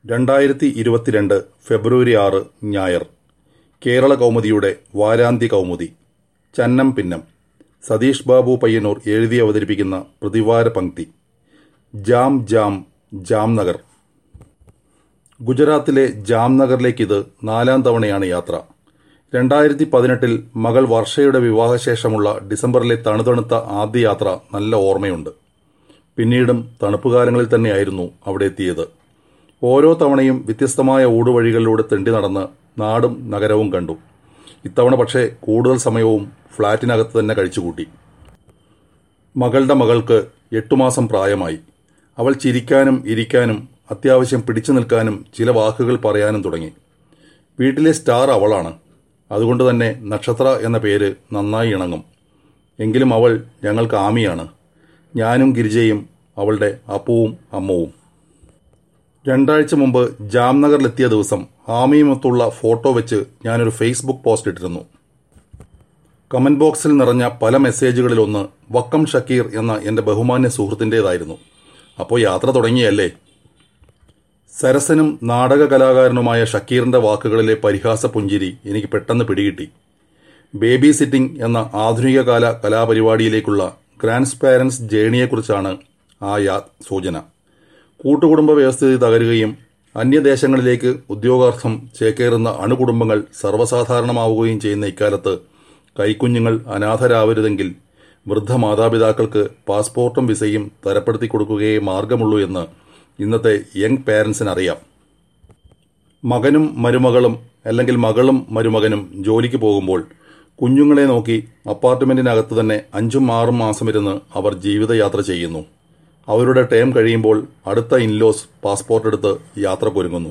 രണ്ടായിരത്തി ഇരുപത്തിരണ്ട് ഫെബ്രുവരി ആറ് ഞായർ കേരള കൗമുദിയുടെ വാരാന്ത്യ കൗമുദി ചന്നം പിന്നം സതീഷ് ബാബു പയ്യന്നൂർ എഴുതി അവതരിപ്പിക്കുന്ന പ്രതിവാര പങ്ക്തി ജാം ജാം ജാംനഗർ ഗുജറാത്തിലെ ജാംനഗറിലേക്ക് ഇത് നാലാം തവണയാണ് യാത്ര രണ്ടായിരത്തി പതിനെട്ടിൽ മകൾ വർഷയുടെ വിവാഹശേഷമുള്ള ഡിസംബറിലെ തണുതണുത്ത ആദ്യ യാത്ര നല്ല ഓർമ്മയുണ്ട് പിന്നീടും തണുപ്പുകാലങ്ങളിൽ തന്നെയായിരുന്നു അവിടെ എത്തിയത് ഓരോ തവണയും വ്യത്യസ്തമായ ഊടുവഴികളിലൂടെ തെണ്ടി നടന്ന് നാടും നഗരവും കണ്ടു ഇത്തവണ പക്ഷേ കൂടുതൽ സമയവും ഫ്ളാറ്റിനകത്ത് തന്നെ കഴിച്ചുകൂട്ടി മകളുടെ മകൾക്ക് എട്ടു മാസം പ്രായമായി അവൾ ചിരിക്കാനും ഇരിക്കാനും അത്യാവശ്യം പിടിച്ചു നിൽക്കാനും ചില വാക്കുകൾ പറയാനും തുടങ്ങി വീട്ടിലെ സ്റ്റാർ അവളാണ് അതുകൊണ്ട് തന്നെ നക്ഷത്ര എന്ന പേര് നന്നായി ഇണങ്ങും എങ്കിലും അവൾ ഞങ്ങൾക്ക് ആമിയാണ് ഞാനും ഗിരിജയും അവളുടെ അപ്പവും അമ്മവും രണ്ടാഴ്ച മുമ്പ് ജാംനഗറിലെത്തിയ ദിവസം ആമിയുമൊത്തുള്ള ഫോട്ടോ വെച്ച് ഞാനൊരു ഫേസ്ബുക്ക് പോസ്റ്റ് ഇട്ടിരുന്നു കമന്റ് ബോക്സിൽ നിറഞ്ഞ പല മെസ്സേജുകളിലൊന്ന് വക്കം ഷക്കീർ എന്ന എൻ്റെ ബഹുമാന്യ സുഹൃത്തിൻ്റെതായിരുന്നു അപ്പോൾ യാത്ര തുടങ്ങിയല്ലേ സരസനും നാടക കലാകാരനുമായ ഷക്കീറിന്റെ വാക്കുകളിലെ പരിഹാസ പുഞ്ചിരി എനിക്ക് പെട്ടെന്ന് പിടികിട്ടി ബേബി സിറ്റിംഗ് എന്ന ആധുനിക കാല കലാപരിപാടിയിലേക്കുള്ള ഗ്രാൻഡ് പാരൻസ് ജേണിയെക്കുറിച്ചാണ് ആ യാ സൂചന കൂട്ടുകുടുംബ വ്യവസ്ഥിതി തകരുകയും അന്യദേശങ്ങളിലേക്ക് ഉദ്യോഗാർത്ഥം ചേക്കേറുന്ന അണുകുടുംബങ്ങൾ സർവ്വസാധാരണമാവുകയും ചെയ്യുന്ന ഇക്കാലത്ത് കൈക്കുഞ്ഞുങ്ങൾ അനാഥരാവരുതെങ്കിൽ വൃദ്ധ മാതാപിതാക്കൾക്ക് പാസ്പോർട്ടും വിസയും തരപ്പെടുത്തി കൊടുക്കുകയേ മാർഗമുള്ളൂ എന്ന് ഇന്നത്തെ യങ് പേരൻസിന് അറിയാം മകനും മരുമകളും അല്ലെങ്കിൽ മകളും മരുമകനും ജോലിക്ക് പോകുമ്പോൾ കുഞ്ഞുങ്ങളെ നോക്കി അപ്പാർട്ട്മെന്റിനകത്ത് തന്നെ അഞ്ചും ആറും മാസമിരുന്ന് അവർ ജീവിതയാത്ര ചെയ്യുന്നു അവരുടെ ടേം കഴിയുമ്പോൾ അടുത്ത ഇൻലോസ് പാസ്പോർട്ട് എടുത്ത് യാത്ര പൊരുങ്ങുന്നു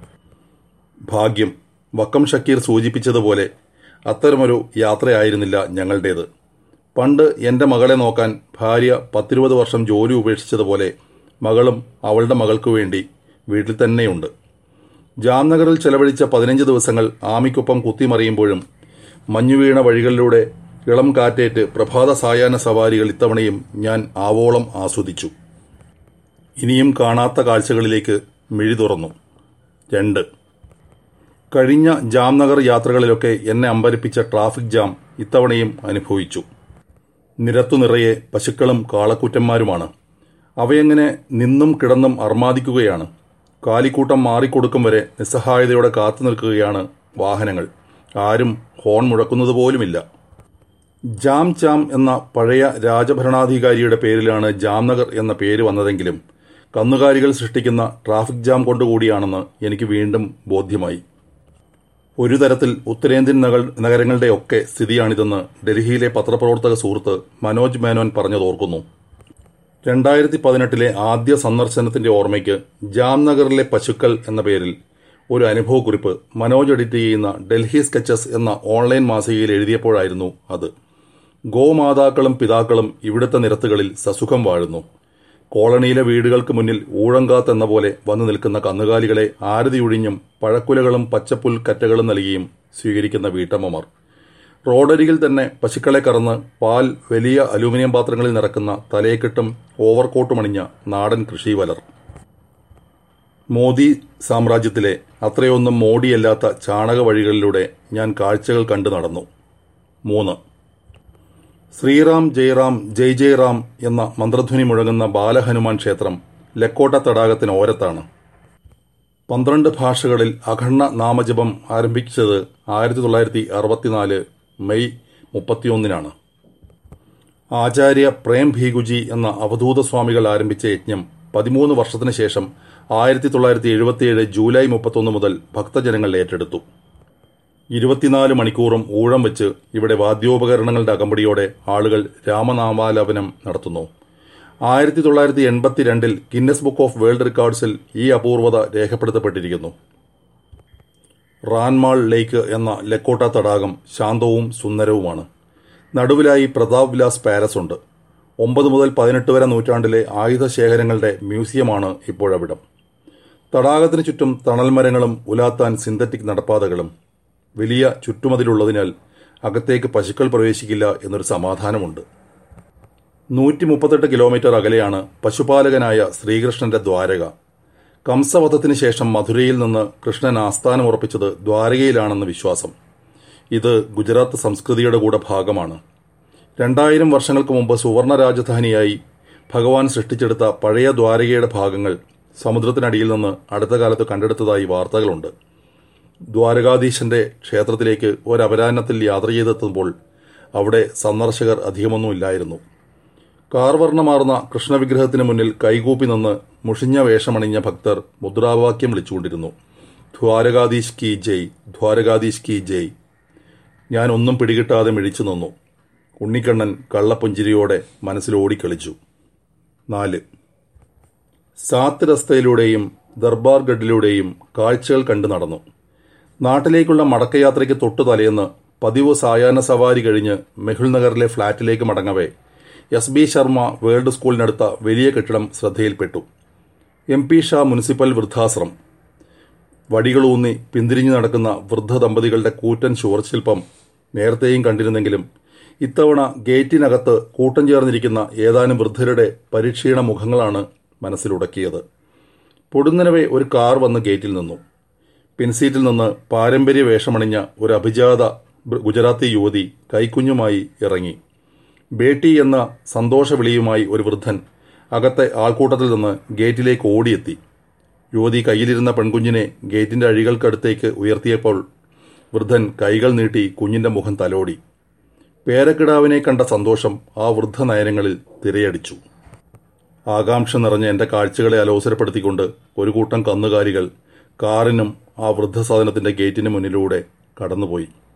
ഭാഗ്യം വക്കം ഷക്കീർ സൂചിപ്പിച്ചതുപോലെ അത്തരമൊരു യാത്രയായിരുന്നില്ല ഞങ്ങളുടേത് പണ്ട് എൻ്റെ മകളെ നോക്കാൻ ഭാര്യ പത്തിരുപത് വർഷം ജോലി ഉപേക്ഷിച്ചതുപോലെ മകളും അവളുടെ മകൾക്കു വേണ്ടി വീട്ടിൽ തന്നെയുണ്ട് ജാംനഗറിൽ ചെലവഴിച്ച പതിനഞ്ച് ദിവസങ്ങൾ ആമിക്കൊപ്പം കുത്തിമറിയുമ്പോഴും മഞ്ഞുവീണ വഴികളിലൂടെ ഇളം കാറ്റേറ്റ് പ്രഭാത സായാഹ്ന സവാരികൾ ഇത്തവണയും ഞാൻ ആവോളം ആസ്വദിച്ചു ഇനിയും കാണാത്ത കാഴ്ചകളിലേക്ക് മിഴി തുറന്നു രണ്ട് കഴിഞ്ഞ ജാംനഗർ യാത്രകളിലൊക്കെ എന്നെ അമ്പരിപ്പിച്ച ട്രാഫിക് ജാം ഇത്തവണയും അനുഭവിച്ചു നിരത്തു നിറയെ പശുക്കളും കാളക്കുറ്റന്മാരുമാണ് അവയെങ്ങനെ നിന്നും കിടന്നും അർമാദിക്കുകയാണ് കാലിക്കൂട്ടം മാറിക്കൊടുക്കും വരെ നിസ്സഹായതയോടെ കാത്തു നിൽക്കുകയാണ് വാഹനങ്ങൾ ആരും ഹോൺ മുഴക്കുന്നത് പോലുമില്ല ജാം ചാം എന്ന പഴയ രാജഭരണാധികാരിയുടെ പേരിലാണ് ജാംനഗർ എന്ന പേര് വന്നതെങ്കിലും കന്നുകാലികൾ സൃഷ്ടിക്കുന്ന ട്രാഫിക് ജാം കൊണ്ടുകൂടിയാണെന്ന് എനിക്ക് വീണ്ടും ബോധ്യമായി ഒരു തരത്തിൽ ഉത്തരേന്ത്യൻ നഗ നഗരങ്ങളുടെയൊക്കെ സ്ഥിതിയാണിതെന്ന് ഡൽഹിയിലെ പത്രപ്രവർത്തക സുഹൃത്ത് മനോജ് മേനോൻ പറഞ്ഞതോർക്കുന്നു രണ്ടായിരത്തി പതിനെട്ടിലെ ആദ്യ സന്ദർശനത്തിന്റെ ഓർമ്മയ്ക്ക് ജാംനഗറിലെ പശുക്കൾ എന്ന പേരിൽ ഒരു അനുഭവക്കുറിപ്പ് മനോജ് എഡിറ്റ് ചെയ്യുന്ന ഡൽഹി സ്കെച്ചസ് എന്ന ഓൺലൈൻ മാസികയിൽ എഴുതിയപ്പോഴായിരുന്നു അത് ഗോമാതാക്കളും പിതാക്കളും ഇവിടുത്തെ നിരത്തുകളിൽ സസുഖം വാഴുന്നു കോളനിയിലെ വീടുകൾക്ക് മുന്നിൽ ഊഴങ്കാത്തെന്ന പോലെ വന്നു നിൽക്കുന്ന കന്നുകാലികളെ ആരതിയൊഴിഞ്ഞും പഴക്കുലകളും പച്ചപ്പുൽ കറ്റകളും നൽകിയും സ്വീകരിക്കുന്ന വീട്ടമ്മമാർ റോഡരികിൽ തന്നെ പശുക്കളെ കറന്ന് പാൽ വലിയ അലൂമിനിയം പാത്രങ്ങളിൽ നിറക്കുന്ന തലയെക്കെട്ടും ഓവർകോട്ടും അണിഞ്ഞ നാടൻ കൃഷിവലർ മോദി സാമ്രാജ്യത്തിലെ അത്രയൊന്നും മോടിയല്ലാത്ത ചാണക വഴികളിലൂടെ ഞാൻ കാഴ്ചകൾ കണ്ടു നടന്നു മൂന്ന് ശ്രീറാം ജയറാം ജയ് ജയറാം എന്ന മന്ത്രധ്വനി മുഴങ്ങുന്ന ബാലഹനുമാൻ ക്ഷേത്രം ലക്കോട്ട തടാകത്തിന് ഓരത്താണ് പന്ത്രണ്ട് ഭാഷകളിൽ അഖണ്ഡ നാമജപം ആരംഭിച്ചത് ആയിരത്തി തൊള്ളായിരത്തി അറുപത്തിനാല് മെയ് മുപ്പത്തിയൊന്നിനാണ് ആചാര്യ പ്രേം ഭീഗുജി എന്ന അവധൂത സ്വാമികൾ ആരംഭിച്ച യജ്ഞം പതിമൂന്ന് വർഷത്തിന് ശേഷം ആയിരത്തി തൊള്ളായിരത്തി എഴുപത്തിയേഴ് ജൂലൈ മുപ്പത്തൊന്ന് മുതൽ ഭക്തജനങ്ങൾ ഏറ്റെടുത്തു ഇരുപത്തിനാല് മണിക്കൂറും ഊഴം വെച്ച് ഇവിടെ വാദ്യോപകരണങ്ങളുടെ അകമ്പടിയോടെ ആളുകൾ രാമനാമാലാപനം നടത്തുന്നു ആയിരത്തി തൊള്ളായിരത്തി എൺപത്തിരണ്ടിൽ ഗിന്നസ് ബുക്ക് ഓഫ് വേൾഡ് റെക്കോർഡ്സിൽ ഈ അപൂർവത രേഖപ്പെടുത്തപ്പെട്ടിരിക്കുന്നു റാൻമാൾ ലേക്ക് എന്ന ലക്കോട്ട തടാകം ശാന്തവും സുന്ദരവുമാണ് നടുവിലായി പ്രതാപ് വിലാസ് പാലസ് ഉണ്ട് ഒമ്പത് മുതൽ പതിനെട്ട് വരെ നൂറ്റാണ്ടിലെ ആയുധ ശേഖരങ്ങളുടെ മ്യൂസിയമാണ് ഇപ്പോഴവിടം തടാകത്തിന് ചുറ്റും തണൽമരങ്ങളും ഉലാത്താൻ സിന്തറ്റിക് നടപ്പാതകളും വലിയ ചുറ്റുമതിലുള്ളതിനാൽ അകത്തേക്ക് പശുക്കൾ പ്രവേശിക്കില്ല എന്നൊരു സമാധാനമുണ്ട് നൂറ്റി മുപ്പത്തെട്ട് കിലോമീറ്റർ അകലെയാണ് പശുപാലകനായ ശ്രീകൃഷ്ണന്റെ ദ്വാരക കംസവധത്തിന് ശേഷം മധുരയിൽ നിന്ന് കൃഷ്ണൻ ആസ്ഥാനം ഉറപ്പിച്ചത് ദ്വാരകയിലാണെന്ന് വിശ്വാസം ഇത് ഗുജറാത്ത് സംസ്കൃതിയുടെ കൂടെ ഭാഗമാണ് രണ്ടായിരം വർഷങ്ങൾക്ക് മുമ്പ് സുവർണ രാജധാനിയായി ഭഗവാൻ സൃഷ്ടിച്ചെടുത്ത പഴയ ദ്വാരകയുടെ ഭാഗങ്ങൾ സമുദ്രത്തിനടിയിൽ നിന്ന് അടുത്ത കാലത്ത് കണ്ടെടുത്തതായി വാർത്തകളുണ്ട് ദ്വാരകാധീശന്റെ ക്ഷേത്രത്തിലേക്ക് ഒരപരാഹ്നത്തിൽ യാത്ര ചെയ്തെത്തുമ്പോൾ അവിടെ സന്ദർശകർ അധികമൊന്നുമില്ലായിരുന്നു കാർവർണ്ണമാർന്ന കൃഷ്ണവിഗ്രഹത്തിന് മുന്നിൽ കൈകൂപ്പി നിന്ന് മുഷിഞ്ഞ വേഷമണിഞ്ഞ ഭക്തർ മുദ്രാവാക്യം വിളിച്ചുകൊണ്ടിരുന്നു ദ്വാരകാധീശ് കി ജയ് ദ്വാരകാധീശ് കി ജയ് ഞാൻ ഒന്നും പിടികിട്ടാതെ മിഴിച്ചു നിന്നു ഉണ്ണിക്കണ്ണൻ കള്ളപ്പുഞ്ചിരിയോടെ മനസ്സിൽ ഓടിക്കളിച്ചു നാല് സാത്ത് രസ്തയിലൂടെയും ദർബാർ ഗഡിലൂടെയും കാഴ്ചകൾ കണ്ടു നടന്നു നാട്ടിലേക്കുള്ള മടക്കയാത്രയ്ക്ക് തൊട്ടു തലേന്ന് പതിവ് സായാഹ്ന സവാരി കഴിഞ്ഞ് മെഹുൽ നഗറിലെ ഫ്ളാറ്റിലേക്ക് മടങ്ങവേ എസ് ബി ശർമ്മ വേൾഡ് സ്കൂളിനടുത്ത വലിയ കെട്ടിടം ശ്രദ്ധയിൽപ്പെട്ടു എം പി ഷാ മുനിസിപ്പൽ വൃദ്ധാശ്രം വടികളൂന്നി പിന്തിരിഞ്ഞു നടക്കുന്ന വൃദ്ധ ദമ്പതികളുടെ കൂറ്റൻ ശില്പം നേരത്തെയും കണ്ടിരുന്നെങ്കിലും ഇത്തവണ ഗേറ്റിനകത്ത് കൂട്ടം ചേർന്നിരിക്കുന്ന ഏതാനും വൃദ്ധരുടെ പരിക്ഷീണ മുഖങ്ങളാണ് മനസ്സിലുടക്കിയത് പൊടുന്നനവെ ഒരു കാർ വന്ന് ഗേറ്റിൽ നിന്നു പിൻസീറ്റിൽ നിന്ന് പാരമ്പര്യ വേഷമണിഞ്ഞ ഒരു അഭിജാത ഗുജറാത്തി യുവതി കൈക്കുഞ്ഞുമായി ഇറങ്ങി ബേട്ടി എന്ന സന്തോഷവിളിയുമായി ഒരു വൃദ്ധൻ അകത്തെ ആൾക്കൂട്ടത്തിൽ നിന്ന് ഗേറ്റിലേക്ക് ഓടിയെത്തി യുവതി കയ്യിലിരുന്ന പെൺകുഞ്ഞിനെ ഗേറ്റിന്റെ അഴികൾക്കടുത്തേക്ക് ഉയർത്തിയപ്പോൾ വൃദ്ധൻ കൈകൾ നീട്ടി കുഞ്ഞിന്റെ മുഖം തലോടി പേരക്കിടാവിനെ കണ്ട സന്തോഷം ആ വൃദ്ധ നയനങ്ങളിൽ തിരയടിച്ചു ആകാംക്ഷ നിറഞ്ഞ എന്റെ കാഴ്ചകളെ അലോസരപ്പെടുത്തിക്കൊണ്ട് ഒരു കൂട്ടം കന്നുകാലികൾ കാറിനും ആ വൃദ്ധസദനത്തിന്റെ ഗേറ്റിന് മുന്നിലൂടെ കടന്നുപോയി